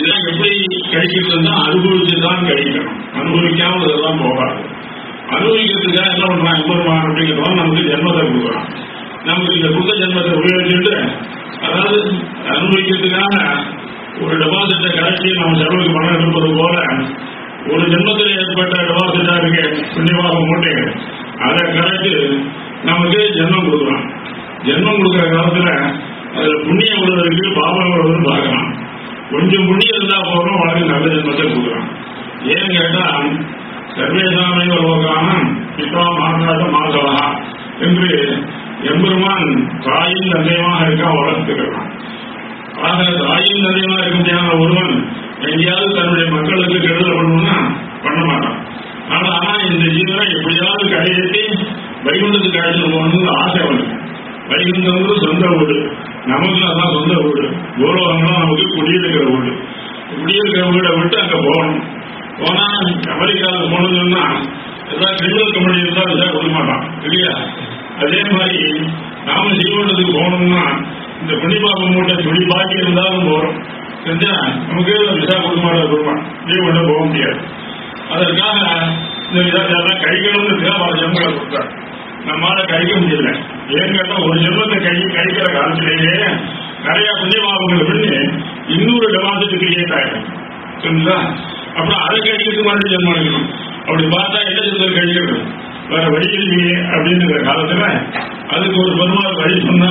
இதெல்லாம் எப்படி கிடைக்கிறதுன்னா அனுபவிச்சு தான் கிடைக்கணும் அனுபவிக்காம இதெல்லாம் போகாது அனுபவிக்கிறதுக்காக என்ன பண்றான் எம்பெருமான் அப்படிங்கிறவன் நமக்கு ஜென்மத்தை கொடுக்குறான் நமக்கு இந்த புத்த ஜென்மத்தை உபயோகிச்சுட்டு அதாவது அனுபவிக்கிறதுக்காக ஒரு டெபாசிட்டை கரைச்சி நம்ம செலவுக்கு பணம் எடுப்பது போல ஒரு ஜென்மத்தில் ஏற்பட்ட டெபாசிட்டா இருக்கு புண்ணியமாக மூட்டை அதை கரைச்சு நமக்கு ஜென்மம் கொடுக்குறான் ஜென்மம் கொடுக்குற காலத்துல அதுல புண்ணியம் உள்ளதற்கு பாவம் உள்ளதுன்னு பார்க்கலாம் கொஞ்சம் புண்ணியம் இருந்தா போறோம் வாழ்க்கை நல்ல ஜென்மத்தை கொடுக்குறான் ஏன்னு கேட்டா சர்வேசாமை லோகான பிதா மாதாத மாதவா என்று எம்பெருமான் தாயின் தந்தையமாக இருக்க வளர்த்துக்கிறான் ஆக தாயின் தந்தையமாக இருக்க முடியாத ஒருவன் எங்கேயாவது தன்னுடைய மக்களுக்கு கெடுதல் பண்ணணும்னா பண்ண மாட்டான் ஆனா ஆனா இந்த ஜீவனை எப்படியாவது கரையேற்றி வைகுண்டத்துக்கு அழைச்சிட்டு போகணும்னு ஆசை அவனுக்கு வைகுண்டங்கிறது சொந்த வீடு நமக்கு அதான் சொந்த வீடு கௌரவங்களாம் நமக்கு குடியிருக்கிற வீடு குடியிருக்கிற வீடை விட்டு அங்க போகணும் போனா அமெரிக்காவுக்கு போனதுன்னா ஏதாவது கிரிமினல் கம்பெனி இருந்தா விசா கொடுக்க மாட்டான் இல்லையா அதே மாதிரி நாம ஜீவனத்துக்கு போகணும்னா இந்த புண்ணியபாபம் மூட்டை துணி பாக்கி இருந்தாலும் போறோம் செஞ்சா நமக்கு விசா கொடுக்க மாட்டார் கொடுப்பான் ஜீவன போக முடியாது அதற்காக இந்த விசாரிச்சாதான் கழிக்கணும்னு பல ஜென்மங்களை கொடுத்தார் நம்மளால கழிக்க முடியல ஏன்னு கேட்டா ஒரு ஜென்மத்தை கழி கழிக்கிற காலத்திலேயே நிறைய புண்ணியபாபங்கள் பண்ணி இன்னொரு டெபாசிட் கிரியேட் ஆயிடும் சரிங்களா அப்புறம் அதை கழிக்கிறதுக்கு மறுபடியும் ஜென்மம் எடுக்கணும் அப்படி பார்த்தா என்ன ஜென்மம் கழிக்கிறது வேற வழி இல்லையே அப்படிங்கிற காலத்துல அதுக்கு ஒரு பெருமாள் வழி சொன்னா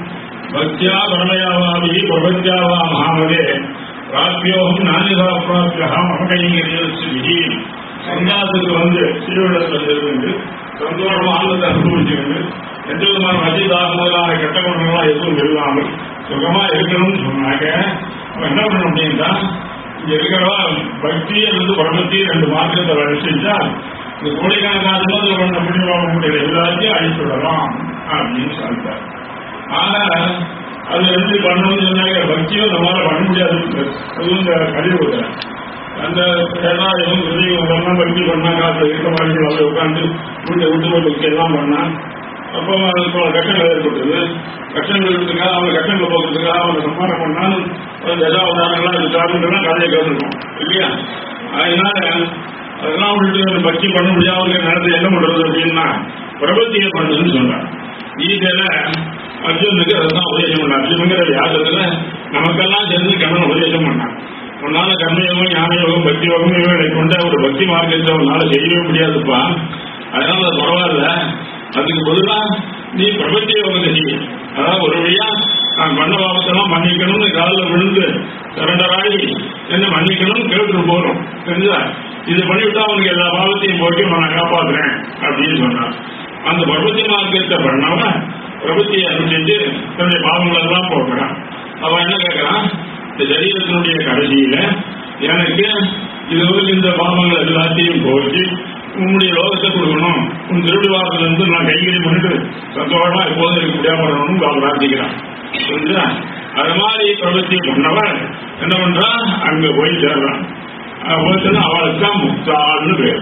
பக்தியா பரமயாவாவி பிரபத்தியாவா மகாமதே பிராபியோகம் நானிதா பிராபியா மககைங்கிறது சந்தாசத்துக்கு வந்து சீவடத்தில் இருந்து சந்தோஷமா ஆனந்தத்தை அனுபவிச்சுக்கிட்டு எந்த விதமான வசதிதாக முதலான கெட்ட குணங்கள்லாம் எதுவும் இல்லாமல் சுகமா இருக்கணும்னு சொன்னாங்க அவன் என்ன பண்ணணும் அப்படின்னா இங்க இருக்கிறவா பக்தி அல்லது பிரபத்தி ரெண்டு மார்க்கத்தை வேலை செஞ்சா இந்த கோடிக்கணக்கான ஜென்மத்தில் பண்ண புண்ணியமாக முடியல எல்லாத்தையும் அழித்து விடலாம் அப்படின்னு சொல்லிட்டார் ஆனா அது எப்படி பண்ணணும்னு சொன்னாங்க பக்தியும் நம்மளால பண்ண முடியாது அதுவும் இந்த கழிவு அந்த வேதாயம் இதெல்லாம் பக்தி பண்ணாங்க அதுல இருக்க மாதிரி அதை உட்காந்து வீட்டை விட்டு போய் பக்தி எல்லாம் பண்ணா அப்போ அதுக்கு கஷ்டங்கள் ஏற்பட்டது கஷ்டங்கள் இருக்கிறதுக்காக அவங்க கஷ்டங்கள் போக்குறதுக்காக அவங்க சம்மானம் பண்ணாலும் தசாவதாரங்களாம் அது காரணங்கள்லாம் கதையை கேட்டுருக்கோம் இல்லையா அதனால அதெல்லாம் விட்டுட்டு அந்த பக்தி பண்ண முடியாத நேரத்தில் என்ன பண்றது அப்படின்னா பிரபத்தியை பண்ணுன்னு சொல்றாங்க கீதையில அர்ஜுனுக்கு அதான் உபதேசம் பண்ணார் அர்ஜுனுங்கிற யாசத்துல நமக்கெல்லாம் சேர்ந்து கண்ணன் உபதேசம் பண்ணான் உன்னால கர்மயோகம் ஞானயோகம் பக்தி யோகம் இவைகளை கொண்ட ஒரு பக்தி மார்க்கத்தை உன்னால செய்யவே முடியாதுப்பா அதனால அது பரவாயில்ல அதுக்கு பதிலா நீ பிரபத்தி யோகத்தை செய்ய அதாவது ஒரு வழியா நான் பண்ண பாவத்தெல்லாம் மன்னிக்கணும்னு காலில் விழுந்து சரண்டராகி என்ன மன்னிக்கணும்னு கேட்டு போறோம் தெரிஞ்சா இது பண்ணிவிட்டா அவனுக்கு எல்லா பாவத்தையும் போட்டு நான் காப்பாத்துறேன் அப்படின்னு சொன்னான் அந்த பிரபத்தி மார்க்கத்தை பண்ணவன் பிரபத்தியை அனுப்பிச்சு தன்னுடைய பாவங்கள் எல்லாம் போக்குறான் அவன் என்ன கேட்கறான் இந்த சரீரத்தினுடைய கடைசியில எனக்கு இது வந்து இந்த பாவங்கள் எல்லாத்தையும் போச்சு உன்னுடைய லோகத்தை கொடுக்கணும் உன் திருவிழாவில் இருந்து நான் கைகறி பண்ணிட்டு சந்தோஷமா எப்போதும் இருக்க முடியாம பண்ணணும்னு அவன் பிரார்த்திக்கிறான் புரிஞ்சுதா அது மாதிரி பிரபத்தி பண்ணவன் என்ன பண்றான் அங்க போய் சேர்றான் போச்சுன்னா அவளுக்கு தான் முக்தாள்னு பேர்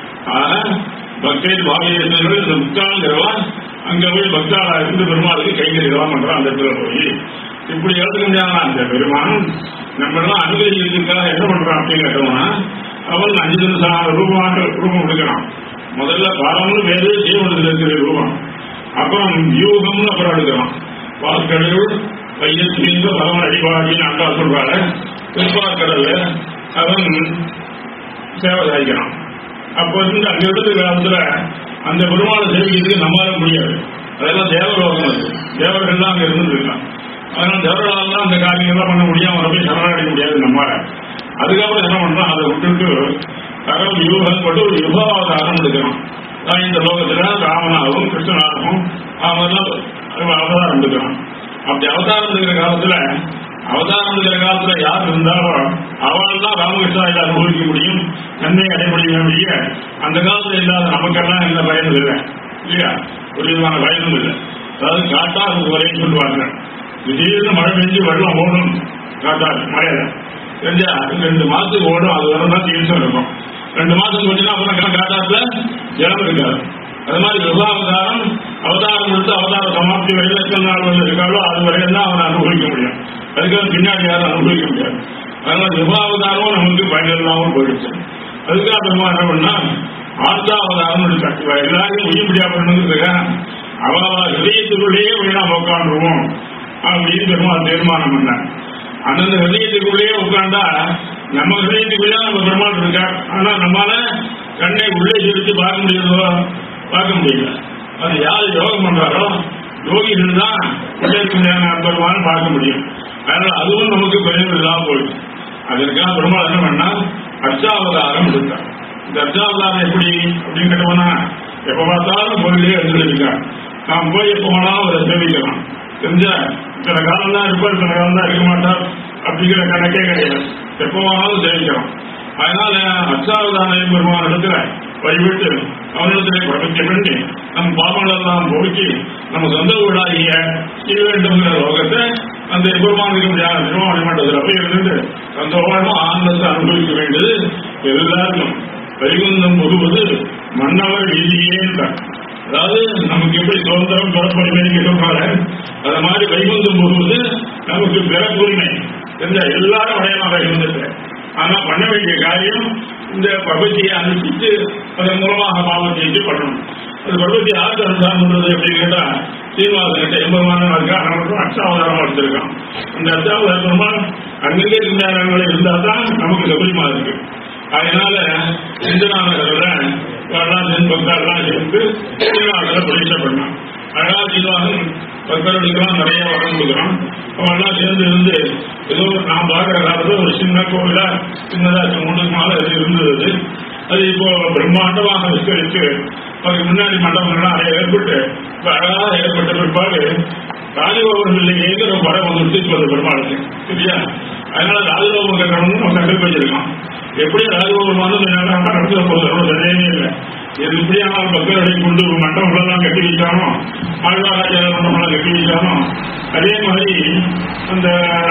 ஆக பக்தேஜ் பாகியர்கள் இந்த முக்தாள்ங்கிறவன் அங்க போய் பக்தாளா இருந்து பெருமாளுக்கு கைகறிகளாம் பண்றான் அந்த இடத்துல போய் இப்படி எழுதுக்க முடியாத அந்த பெருமான் நம்ம எல்லாம் அனுகரிக்கிறதுக்காக என்ன பண்றான் அப்படின்னு கேட்டோம்னா அவன் அஞ்சு நிமிஷம் ரூபமாக ரூபம் எடுக்கிறான் முதல்ல பரம்னு பேரு ஜீவனத்தில் இருக்கிற ரூபம் அப்புறம் யூகம்னு அப்புறம் எடுக்கிறான் வாக்கடல் பையன் சுயந்த பரமன் அடிவாடின்னு அக்கா சொல்றாரு திருப்பாக்கடல்ல அவன் சேவை சாய்க்கிறான் அப்போ இருந்து அங்க எடுத்த காலத்துல அந்த பெருமாளை சேவிக்கிறதுக்கு நம்மளால முடியாது அதெல்லாம் தேவலோகம் அது தேவர்கள்லாம் அங்க இருந்துருக்கான் அதனால தேவர்களால் அந்த காரியங்கள்லாம் பண்ண முடியும் அவரை போய் சரணடைய முடியாது நம்மளால அதுக்கப்புறம் என்ன பண்றான் அதை விட்டுட்டு கடவுள் யூகம் போட்டு ஒரு யுகாவதாரம் எடுக்கணும் நான் இந்த லோகத்துல ராமனாகவும் கிருஷ்ணனாகவும் அவங்கெல்லாம் அவதாரம் எடுக்கிறான் அப்படி அவதாரம் எடுக்கிற காலத்துல அவதாரம் எடுக்கிற காலத்துல யார் இருந்தாலும் அவள் தான் ராமகிருஷ்ணா இதை அனுபவிக்க முடியும் நன்மை அடைய முடியும் ஒழிய அந்த காலத்துல இல்லாத நமக்கெல்லாம் எந்த பயனும் இல்லை இல்லையா ஒரு விதமான பயனும் இல்லை அதாவது காட்டாறு வரையும் சொல்லுவாங்க திடீர்னு மழை பெஞ்சு வெள்ளம் ஓடும் காட்டாறு மழையில தெரிஞ்சா ரெண்டு மாசத்துக்கு ஓடும் அது வரும் தான் தீர்ச்சம் இருக்கும் ரெண்டு மாசத்துக்கு கொஞ்சம் அப்புறம் காட்டாத்துல ஜலம் இருக்காது அது மாதிரி விவாவதாரம் அவதாரம் எடுத்து அவதார சமாப்தி வரையில் எத்தனை நாள் வந்து இருக்காளோ அது வரையும் தான் அவனை அனுபவிக்க முடியும் அதுக்காக பின்னாடி யாரும் அனுபவிக்க முடியாது அதனால சிவாவதாரமும் நமக்கு பயனில்லாமல் போயிடுச்சு அதுக்காக பெருமாள் என்ன பண்ணா ஆர்த்தாவதாரம் எடுத்தாங்க இவ எல்லாரையும் உயிர்படியா பண்ணுங்கிறதுக்காக அவ ஹிரதயத்துக்குள்ளேயே போய் நாம் உட்காந்துருவோம் அப்படின்னு பெருமாள் தீர்மானம் பண்ணார் அந்தந்த ஹிரதயத்துக்குள்ளேயே உட்கார்ந்தா நம்ம ஹிரதயத்துக்குள்ளே நம்ம பெருமாள் இருக்கார் ஆனா நம்மளால கண்ணை உள்ளே செலுத்தி பார்க்க முடியுதோ பார்க்க முடியல அது யார் யோகம் பண்றாரோ யோகிகள் தான் உள்ளே இருக்கிற பெருமாள் பார்க்க முடியும் அதனால அதுவும் நமக்கு பயன் இல்லாம போயிடுச்சு அதற்காக பெருமாள் என்ன பண்ணா அர்ச்சாவதாரம் எடுத்தார் இந்த அர்ச்சாவதாரம் எப்படி அப்படின்னு கேட்டோம்னா எப்ப பார்த்தாலும் கோயிலே எழுந்திருக்கார் நாம் போய் எப்ப வேணாலும் அவரை சேவிக்கலாம் தெரிஞ்சா சில காலம் தான் இருப்பார் சில காலம் தான் இருக்க மாட்டார் அப்படிங்கிற கணக்கே கிடையாது எப்ப வேணாலும் சேவிக்கலாம் அதனால அர்ச்சாவதான பெருமாள் இடத்துல வழிபட்டு அவனிடத்திலே பிரபத்தி பண்ணி நம் பாவங்கள் எல்லாம் போக்கி நம்ம சொந்த வீடாகிய ஸ்ரீவேண்டம்ங்கிற லோகத்தை அந்த பெருமானுக்கு முடியாத திருவாணி மண்டலத்தில் போய் இருந்துட்டு சந்தோஷமா ஆனந்தத்தை அனுபவிக்க வேண்டியது எல்லாருக்கும் வைகுந்தம் முழுவது மன்னவர் வீதியே அதாவது நமக்கு எப்படி சுதந்திரம் பிறப்புரிமை சொல்றாங்க அது மாதிரி வைகுந்தம் முழுவது நமக்கு பிறப்புரிமை தெரிஞ்ச எல்லாரும் அடையலாம் வைகுந்தத்தை ஆனா பண்ண வேண்டிய காரியம் இந்த பகவதியை அனுப்பிச்சு அதன் மூலமாக பாவத்தை பண்ணணும் அது பகவதி யாருக்கு அனுஷ்டானம் பண்றது அப்படின்னு கேட்டா சீனிவாசன் எம்பெருமான இருக்கா நமக்கு அச்சாவதாரமா எடுத்திருக்கான் அந்த அச்சாவதார பெருமாள் அங்கங்கே இருந்தாரங்கள் இருந்தா தான் நமக்கு சௌரியமா இருக்கு அதனால இந்த நாளகர்ல எல்லாம் சேர்ந்து பக்தர்லாம் சேர்ந்து சீனிவாசனை பிரதிஷ்டை பண்ணான் அழகா சீனிவாசன் பக்தர்களுக்கெல்லாம் நிறைய வரம் கொடுக்குறான் அவெல்லாம் சேர்ந்து இருந்து ஏதோ நான் பார்க்குற காலத்துல ஒரு சின்ன கோவிலா சின்னதா மூணு மாலை அது இருந்தது அது இப்போ பிரம்மாண்டமாக விஸ்கரித்து அதுக்கு முன்னாடி மண்டபங்கள்லாம் நிறைய ஏற்பட்டு இப்ப அழகாக ஏற்பட்ட பிற்பாடு ராஜகோபுரத்தில் ஏங்கிற படம் வந்துட்டு இப்போ அந்த பெருமாளுக்கு சரியா அதனால ராஜகோபுரம் கட்டணும்னு நம்ம கண்டிப்பா வச்சிருக்கோம் எப்படி ராஜகோபுரம் வந்து நடத்துல போகிறது சந்தேகமே இல்லை இது இப்படியானால் பக்தர்களை கொண்டு மண்டபங்களெல்லாம் கட்டி வைச்சானோ ஆழ்வாராஜா மண்டபம்லாம் கட்டி வைச்சானோ அதே மாதிரி அந்த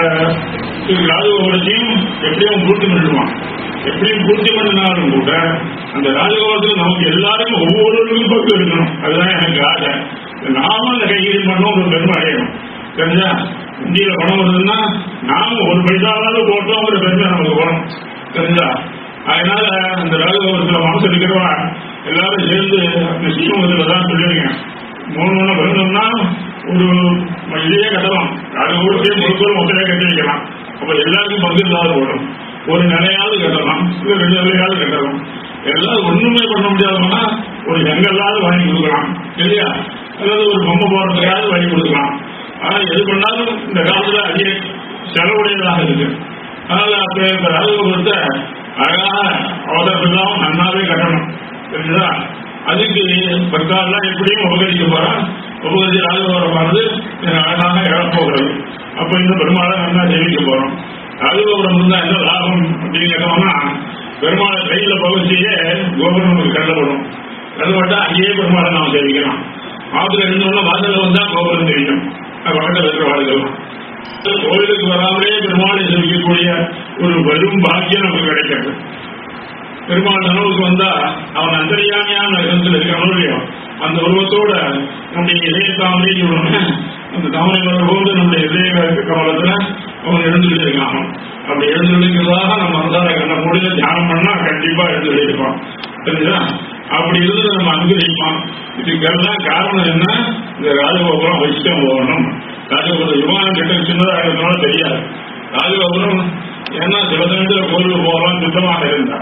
ராஜகோபுரத்தையும் எப்படியும் பூர்த்தி பண்ணிடுவான் எப்படியும் பூர்த்தி பண்ணினாலும் கூட அந்த ராஜகோபுரத்தில் நமக்கு எல்லாருக்கும் ஒவ்வொருவருக்கும் பங்கு இருக்கணும் அதுதான் எனக்கு ஆசை நாமும் அந்த கையில் பண்ணோம் ஒரு பெருமை அடையணும் தெரிஞ்சா இந்தியில பணம் வருதுன்னா நாம ஒரு பைசாவது போட்டோங்கிற பெருமை நமக்கு வரும் தெரிஞ்சா அதனால அந்த ராஜகோபுரத்தில் மனசு இருக்கிறவா எல்லாரும் சேர்ந்து அந்த ஸ்ரீமங்கத்தில் தான் சொல்லியிருக்கேன் மூணு மூணு பிறந்தோம்னா ஒரு இதையே கட்டலாம் ராஜகோபுரத்தையே முழுக்கோடு மொத்தமே கட்டி வைக்கலாம் அப்ப எல்லாருக்கும் பங்கு இல்லாத போடும் ஒரு நிலையாவது கட்டலாம் இல்லை ரெண்டு நிலையாவது கட்டலாம் எல்லாம் ஒண்ணுமே பண்ண முடியாதவனா ஒரு செங்கல்லாவது வாங்கி கொடுக்கலாம் இல்லையா அல்லது ஒரு பொம்மை போடுறதுக்காவது வாங்கி கொடுக்கலாம் ஆனா எது பண்ணாலும் இந்த காலத்துல அதிக செலவுடையதாக இருக்கு அதனால அப்ப இந்த ராஜகோபுரத்தை அழகாக அவதரப்பெல்லாம் நன்னாவே கட்டணும் தெரிஞ்சுதா அதுக்கு பக்தாரெல்லாம் எப்படியும் உபகரிக்க போறான் உபகரிச்சு ராஜகோபுரமானது அழகாக இழப்போகிறது அப்ப இந்த பெருமாளை நல்லா ஜெயிக்க போறோம் ராஜகோபுரம் இருந்தா என்ன லாபம் அப்படின்னு கேட்டோம்னா பெருமாளை கையில பகுதியே கோபுரம் நமக்கு கண்டப்படும் கண்டப்பட்டா அங்கேயே பெருமாளை நாம் சேவிக்கலாம் ஆத்துல இருந்தோம்னா வாசல வந்தா கோபுரம் தெரியும் பக்கத்தில் இருக்கிற வாழ்க்கலாம் கோயிலுக்கு வராமலே பெருமாளை சேவிக்கக்கூடிய ஒரு பெரும் பாக்கியம் நமக்கு கிடைக்கிறது பெருமாள் நனவுக்கு வந்தா அவன் அந்தரியாமையான இடத்துல இருக்கானோ இல்லையோ அந்த உருவத்தோட நம்முடைய இதய தாமரை அந்த தாமரை போது நம்முடைய இதய கமலத்துல அவன் எழுந்துட்டு இருக்கான் அப்படி எழுந்துருக்கிறதாக நம்ம அந்தார கண்ண முடிஞ்ச தியானம் பண்ணா கண்டிப்பா எழுந்துட்டு இருப்பான் தெரியுதா அப்படி இருந்து நம்ம அனுகிரகிப்பான் இதுக்கெல்லாம் காரணம் என்ன இந்த ராஜகோபுரம் வச்சுட்டு போகணும் ராஜகோபுரம் விமானம் கிட்ட சின்னதா இருக்கிறதுனால தெரியாது ராஜகோபுரம் ஏன்னா சில சமயத்தில் கோயிலுக்கு போகலாம் சுத்தமாக இருந்தா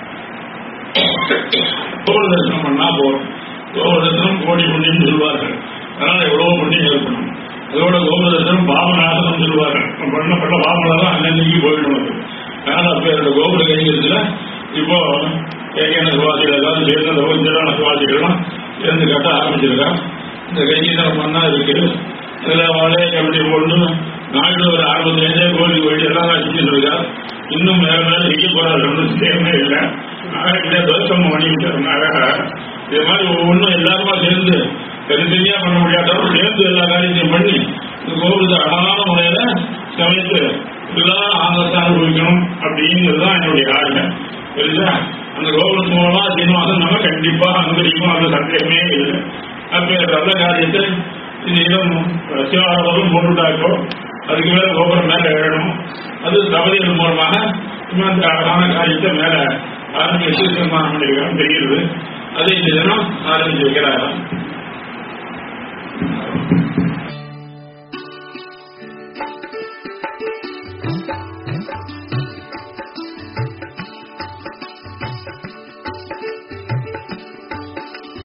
கோபுர தரிசனம் பண்ணா போறோம் கோபுர தரிசனம் கோடி புண்ணியம் சொல்வார்கள் அதனால எவ்வளவு புண்ணியம் இருக்கணும் அதோட கோபுர தரிசனம் பாவநாசனம் சொல்வார்கள் நம்ம பண்ண பண்ண பாவனாதான் அன்னன்னைக்கு போயிடும் அது அதனால அப்ப என்னோட கோபுர கைங்கிறதுல இப்போ ஏகேன சுவாசிகள் ஏதாவது சேர்ந்த ரோஜரான சுவாசிகள்லாம் சேர்ந்து கட்ட ஆரம்பிச்சிருக்கான் இந்த கைங்கீதம் பண்ணா இருக்கு இதுல வாழை கமிட்டி போட்டு நாயுடு ஒரு அறுபது ஏழு கோயில் கோயில் எல்லாம் செஞ்சுட்டு இருக்கா இன்னும் மேல மேல செய்ய போறாரு ஒன்றும் தேவையே இல்லை நாளைக்கு தோஷம் பண்ணிட்டு இது மாதிரி ஒவ்வொன்றும் எல்லாருமா சேர்ந்து தனித்தனியா பண்ண முடியாதவங்க சேர்ந்து எல்லா காரியத்தையும் பண்ணி இந்த கோவிலுக்கு அழகான முறையில சமைத்து எல்லாரும் ஆனந்தத்தை அனுபவிக்கணும் அப்படிங்கிறது தான் என்னுடைய ஆசை புரியுதா அந்த கோபுரத்து மூலமா சீனிவாசன் நம்ம கண்டிப்பா அனுபவிக்கும் அந்த சந்தேகமே இல்லை அப்ப நல்ல காரியத்தை இது இடம் சிவாரவரும் போட்டுட்டாக்கோ அதுக்கு மேல கோபுரம் மேல எழணும் அது தவறிகள் மூலமாக இன்னும் அந்த அழகான காரியத்தை மேல ஆரம்பிச்சு சன்மானம் பண்ணிருக்கிறோம் தெரியுது அதை இந்த தினம் ஆரம்பிச்சு வைக்கிறாராம்